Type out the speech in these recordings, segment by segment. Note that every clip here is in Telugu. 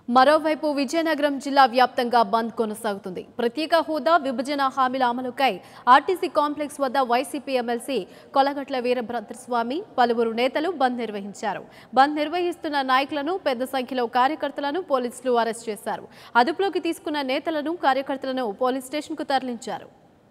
మరోవైపు విజయనగరం జిల్లా వ్యాప్తంగా బంద్ కొనసాగుతుంది ప్రత్యేక హోదా విభజన హామీల అమలుకై ఆర్టీసీ కాంప్లెక్స్ వద్ద వైసీపీ ఎమ్మెల్సీ కొలగట్ల వీరభద్రస్వామి పలువురు నేతలు బంద్ నిర్వహించారు బంద్ నిర్వహిస్తున్న నాయకులను పెద్ద సంఖ్యలో కార్యకర్తలను పోలీసులు అరెస్ట్ చేశారు అదుపులోకి తీసుకున్న నేతలను కార్యకర్తలను పోలీస్ స్టేషన్కు తరలించారు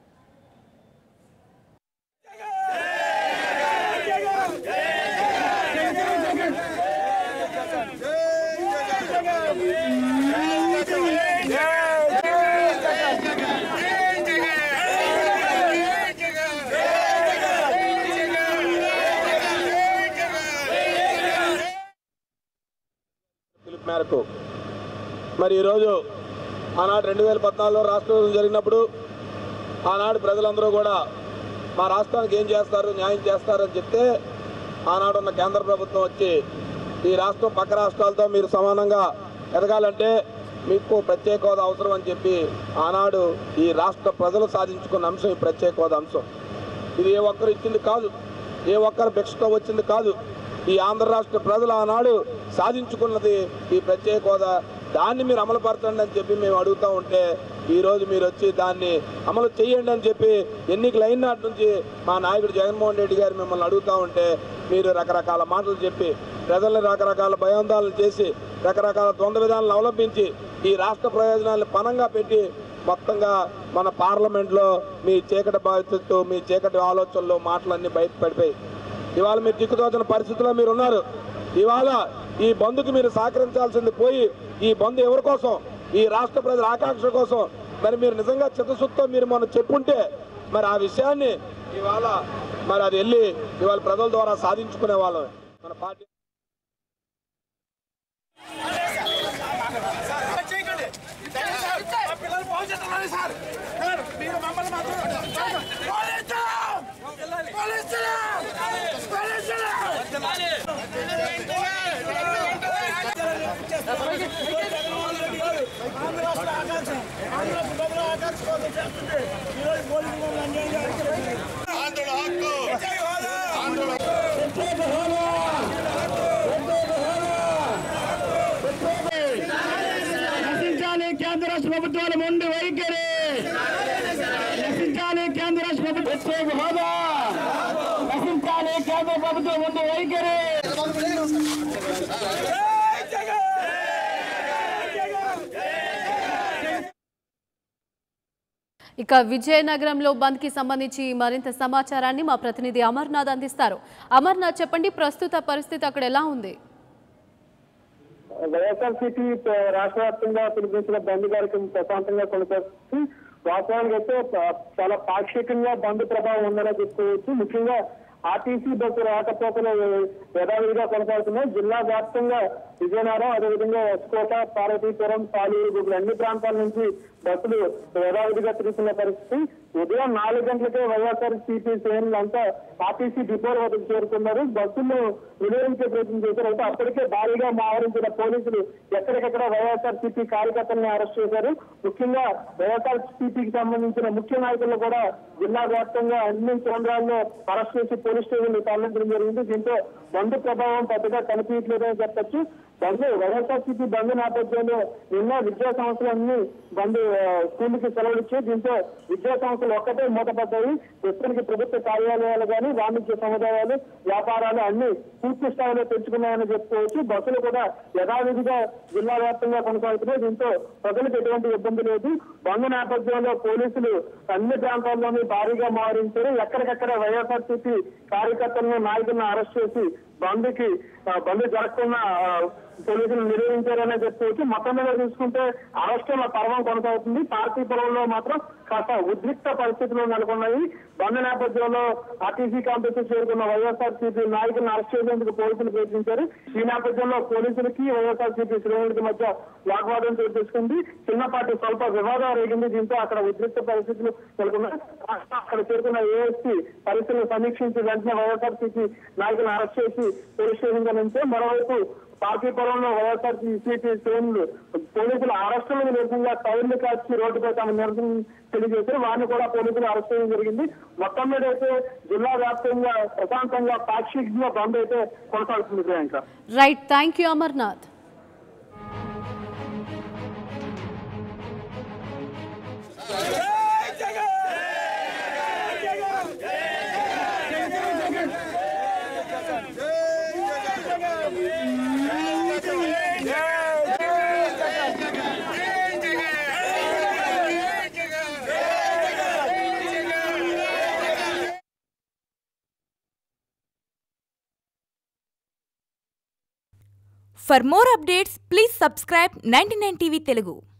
పిలుపు మేరకు మరి ఈరోజు ఆనాడు రెండు వేల పద్నాలుగులో రాష్ట్ర విభజన జరిగినప్పుడు ఆనాడు ప్రజలందరూ కూడా మా రాష్ట్రానికి ఏం చేస్తారు న్యాయం చేస్తారని చెప్తే ఆనాడు ఉన్న కేంద్ర ప్రభుత్వం వచ్చి ఈ రాష్ట్రం పక్క రాష్ట్రాలతో మీరు సమానంగా ఎదగాలంటే మీకు ప్రత్యేక హోదా అవసరం అని చెప్పి ఆనాడు ఈ రాష్ట్ర ప్రజలు సాధించుకున్న అంశం ఈ ప్రత్యేక హోదా అంశం ఇది ఏ ఒక్కరు ఇచ్చింది కాదు ఏ ఒక్కరు భిక్షతో వచ్చింది కాదు ఈ ఆంధ్ర రాష్ట్ర ప్రజలు ఆనాడు సాధించుకున్నది ఈ ప్రత్యేక హోదా దాన్ని మీరు అమలు పరచండి అని చెప్పి మేము అడుగుతూ ఉంటే ఈ రోజు మీరు వచ్చి దాన్ని అమలు చేయండి అని చెప్పి ఎన్నికలు అయిన నాటి నుంచి మా నాయకుడు జగన్మోహన్ రెడ్డి గారు మిమ్మల్ని అడుగుతూ ఉంటే మీరు రకరకాల మాటలు చెప్పి ప్రజల్ని రకరకాల భయాందోళనలు చేసి రకరకాల ద్వంద్వ విధానాలను అవలంబించి ఈ రాష్ట్ర ప్రయోజనాలను పనంగా పెట్టి మొత్తంగా మన పార్లమెంట్లో మీ చీకటి బాధ్యతతో మీ చీకటి ఆలోచనలు మాటలన్నీ బయట పడిపోయి ఇవాళ మీరు దిక్కుతోచిన పరిస్థితుల్లో మీరు ఉన్నారు ఇవాళ ఈ బంధుకి మీరు సహకరించాల్సింది పోయి ఈ బంధు ఎవరి కోసం ఈ రాష్ట్ర ప్రజల ఆకాంక్ష కోసం మరి మీరు నిజంగా చిత్తశుద్ధితో మీరు మనం చెప్పుంటే మరి ఆ విషయాన్ని ఇవాళ మరి అది వెళ్ళి ఇవాళ ప్రజల ద్వారా సాధించుకునే వాళ్ళం మన పార్టీ చేయకండి మా పిల్లలు బాగు చేస్తున్నారు సార్ సార్ మీరు మమ్మల్ని మాత్రం పోలీసులు! పోలీసులు! పోలీసులు! ఆంధ్ర రాష్ట్ర ఆకాంక్ష ఆంధ్ర కుటుంబ ఆకాంక్ష కోసం చేస్తుంది ఈరోజు పోలీసు వాళ్ళు అన్యాయం చేస్తున్నారు. ప్రత్యేక హోదా! ప్రత్యేక హోదా! నశించాలి కేంద్ర రాష్ట్ర ప్రభుత్వాల ముందు వైఖరి నశించాలి కేంద్ర రాష్ట్ర ప్రభుత్వం ప్రత్యేక హోదా నశించాలి కేంద్ర ప్రభుత్వం ముందు వైఖరి ఇక విజయనగరంలో బంద్ కి సంబంధించి మరింత సమాచారాన్ని మా ప్రతినిధి అమర్నాథ్ అందిస్తారు అమర్నాథ్ చెప్పండి ప్రస్తుత పరిస్థితి అక్కడ ఎలా ఉంది వైఎస్ఆర్సీపీ రాష్ట్ర వ్యాప్తంగా పిలిపించిన బంద్ కార్యక్రమం ప్రశాంతంగా కొనసాగుతుంది వాస్తవానికి అయితే ప- చాలా పాక్షికంగా బంద్ ప్రభావం ఉందనే చెప్పుకోవచ్చు ముఖ్యంగా ఆర్టీసీ బస్సు రాకపోకలు యథావిధిగా కొనసాగుతున్నాయి జిల్లా వ్యాప్తంగా విజయనగరం అదేవిధంగా ఎస్కోట పార్వతీపురం పాలూరు గుగ్గులు అన్ని ప్రాంతాల నుంచి బస్సులు యథావిధిగా తిరుగుతున్న పరిస్థితి ఉదయం నాలుగు గంటలకే వైఎస్ఆర్ సిపి శ్రేణులు అంతా ఆర్టీసీ డిపోల వద్దకు చేరుకున్నారు బస్సులను వినియోగించే ప్రయత్నం చేశారు అయితే అప్పటికే భారీగా మోహరించిన పోలీసులు ఎక్కడికెక్కడ వైఎస్ఆర్ సిపి కార్యకర్తలను అరెస్ట్ చేశారు ముఖ్యంగా వైఎస్ఆర్ సిపికి సంబంధించిన ముఖ్య నాయకులను కూడా జిల్లా వ్యాప్తంగా అన్ని కేంద్రాల్లో అరెస్ట్ చేసి పోలీస్ స్టేషన్లు తరలించడం జరిగింది దీంతో బంధు ప్రభావం పెద్దగా కనిపించలేదని చెప్పొచ్చు బంద్ వైఎస్ఆర్సీపీ బంద్ నేపథ్యంలో నిన్న విద్యా సంస్థలన్నీ బంద్ ఆ, స్కూల్కి సెలవులు ఇచ్చాయి దీంతో విద్యా సంస్థలు ఒక్కటే మూతపడ్డాయి ప్రస్తుతానికి ప్రభుత్వ కార్యాలయాలు కానీ వాణిజ్య సముదాయాలు వ్యాపారాలు అన్ని పూర్తి స్థాయిలో పెంచుకున్నాయని చెప్పుకోవచ్చు బస్సులు కూడా యథావిధిగా జిల్లా వ్యాప్తంగా కొనసాగుతున్నాయి దీంతో ప్రజలకు ఎటువంటి ఇబ్బంది లేదు బంద్ నేపథ్యంలో పోలీసులు అన్ని ప్రాంతాల్లోనూ భారీగా మోహరించారు ఎక్కడికక్కడ వైఎస్ఆర్సీపీ కార్యకర్తలను నాయకులను అరెస్ట్ చేసి బంద్కి ఆ, బంద్ జరగకుండా ఆ, పోలీసులు నిర్వహించారనే చెప్పుకోవచ్చు మొత్తం మీద చూసుకుంటే అరెస్టుల పర్వం కొనసాగుతుంది పార్టీ పొలంలో మాత్రం కాస్త ఉద్రిక్త పరిస్థితులు నెలకొన్నాయి బంద్ నేపథ్యంలో ఆర్టీసీ కాంప్లెక్స్ చేరుకున్న వైఎస్ఆర్ సిపి నాయకులను అరెస్ట్ చేసేందుకు పోలీసులు ప్రయత్నించారు ఈ నేపథ్యంలో పోలీసులకి వైఎస్ఆర్ సిపి శ్రేణులకి మధ్య వాగ్వాదం చోటు చేసుకుంది చిన్నపాటి స్వల్ప వివాదం రేగింది దీంతో అక్కడ ఉద్రిక్త పరిస్థితులు నెలకొన్నాయి అక్కడ చేరుకున్న ఏఎస్పీ పరిస్థితులు సమీక్షించి వెంటనే వైఎస్ఆర్ సిపి నాయకులను అరెస్ట్ చేసి పోలీస్ స్టేషన్ నుంచే మరోవైపు పార్టీ పొలంలో వైఎస్ఆర్ సిపి శ్రేణులు పోలీసుల అరెస్టులకు నిరసనగా టైర్లు కాల్చి రోడ్డుపై తమ నిరసన తెలియజేశారు వారిని కూడా పోలీసులు అరెస్ట్ చేయడం జరిగింది మొత్తం మీద అయితే జిల్లా వ్యాప్తంగా ప్రశాంతంగా పాక్షికంగా బంద్ అయితే కొనసాగుతుంది Priyanka right thank you Amarnath for more updates please subscribe ninety TV Telugu